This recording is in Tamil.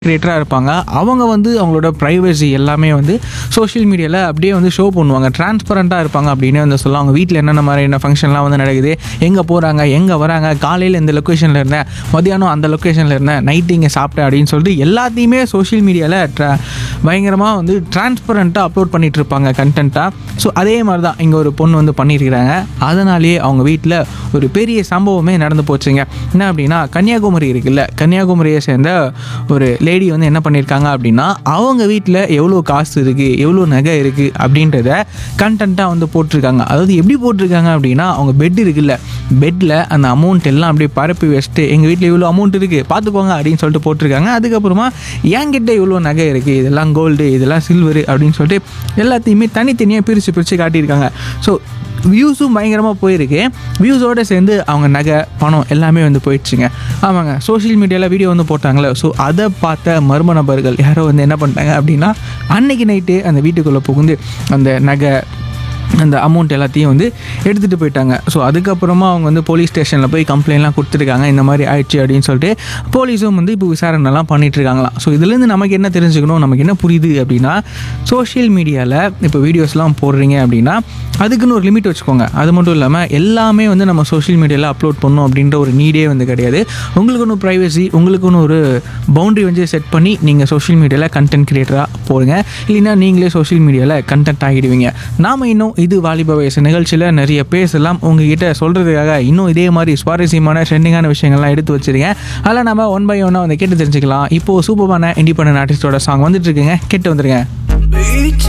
கிரியேட்டராக இருப்பாங்க அவங்க வந்து அவங்களோட ப்ரைவசி எல்லாமே வந்து சோஷியல் மீடியாவில் அப்படியே வந்து ஷோ பண்ணுவாங்க டிரான்ஸ்பரண்ட்டாக இருப்பாங்க அப்படின்னு வந்து சொல்லலாம் அவங்க வீட்டில் என்னென்ன மாதிரியான ஃபங்க்ஷன்லாம் வந்து நடக்குது எங்கே போகிறாங்க எங்கே வராங்க காலையில் இந்த லொக்கேஷனில் இருந்தேன் மதியானம் அந்த லொக்கேஷனில் இருந்தேன் நைட்டு இங்கே சாப்பிட்டேன் அப்படின்னு சொல்லிட்டு எல்லாத்தையுமே சோஷியல் மீடியாவில் ட்ரா பயங்கரமாக வந்து டிரான்ஸ்பரண்ட்டாக அப்லோட் பண்ணிட்டு இருப்பாங்க கண்டென்ட்டாக ஸோ அதே மாதிரி தான் இங்கே ஒரு பொண்ணு வந்து பண்ணியிருக்கிறாங்க அதனாலேயே அவங்க வீட்டில் ஒரு பெரிய சம்பவமே நடந்து போச்சுங்க என்ன அப்படின்னா கன்னியாகுமரி இருக்குல்ல கன்னியாகுமரியை சேர்ந்த ஒரு லேடி வந்து என்ன பண்ணியிருக்காங்க அப்படின்னா அவங்க வீட்டில் எவ்வளோ காசு இருக்குது எவ்வளோ நகை இருக்குது அப்படின்றத கண்டென்ட்டாக வந்து போட்டிருக்காங்க அதாவது எப்படி போட்டிருக்காங்க அப்படின்னா அவங்க பெட் இருக்குல்ல பெட்டில் அந்த அமௌண்ட் எல்லாம் அப்படியே பரப்பி வச்சுட்டு எங்கள் வீட்டில் இவ்வளோ அமௌண்ட் இருக்குது பார்த்துக்கோங்க அப்படின்னு சொல்லிட்டு போட்டிருக்காங்க அதுக்கப்புறமா என்கிட்ட இவ்வளோ நகை இருக்குது இதெல்லாம் கோல்டு இதெல்லாம் சில்வரு அப்படின்னு சொல்லிட்டு எல்லாத்தையுமே தனித்தனியாக பிரித்து பிரித்து காட்டியிருக்காங்க ஸோ வியூஸும் பயங்கரமாக போயிருக்கு வியூஸோடு சேர்ந்து அவங்க நகை பணம் எல்லாமே வந்து போயிடுச்சுங்க ஆமாங்க சோஷியல் மீடியாவில் வீடியோ வந்து போட்டாங்களே ஸோ அதை பார்த்த மர்ம நபர்கள் யாரோ வந்து என்ன பண்ணிட்டாங்க அப்படின்னா அன்னைக்கு நைட்டு அந்த வீட்டுக்குள்ளே புகுந்து அந்த நகை அந்த அமௌண்ட் எல்லாத்தையும் வந்து எடுத்துகிட்டு போயிட்டாங்க ஸோ அதுக்கப்புறமா அவங்க வந்து போலீஸ் ஸ்டேஷனில் போய் கம்ப்ளைண்ட்லாம் கொடுத்துருக்காங்க இந்த மாதிரி ஆயிடுச்சு அப்படின்னு சொல்லிட்டு போலீஸும் வந்து இப்போ விசாரணைலாம் பண்ணிட்டு இருக்காங்களாம் ஸோ இதுலேருந்து நமக்கு என்ன தெரிஞ்சுக்கணும் நமக்கு என்ன புரியுது அப்படின்னா சோஷியல் மீடியாவில் இப்போ வீடியோஸ்லாம் போடுறீங்க அப்படின்னா அதுக்குன்னு ஒரு லிமிட் வச்சுக்கோங்க அது மட்டும் இல்லாமல் எல்லாமே வந்து நம்ம சோஷியல் மீடியாவில் அப்லோட் பண்ணணும் அப்படின்ற ஒரு நீடே வந்து கிடையாது உங்களுக்குன்னு ப்ரைவசி உங்களுக்குன்னு ஒரு பவுண்டரி வந்து செட் பண்ணி நீங்கள் சோஷியல் மீடியாவில் கண்டென்ட் கிரியேட்டராக போடுங்க இல்லைன்னா நீங்களே சோஷியல் மீடியாவில் கண்டென்ட் ஆகிடுவீங்க நாம் இன்னும் இது வாலிப வயசு நிகழ்ச்சியில் நிறைய பேசலாம் உங்ககிட்ட சொல்கிறதுக்காக இன்னும் இதே மாதிரி சுவாரஸ்யமான ட்ரெண்டிங்கான விஷயங்கள்லாம் எடுத்து வச்சிருக்கேன் அதில் நம்ம ஒன் பை ஒன்னாக வந்து கேட்டு தெரிஞ்சுக்கலாம் இப்போது சூப்பரான இண்டிபெண்டன்ட் ஆர்டிஸ்டோட சாங் வந்துட்டு இருக்குங்க கேட்டு வந்துருங்க Each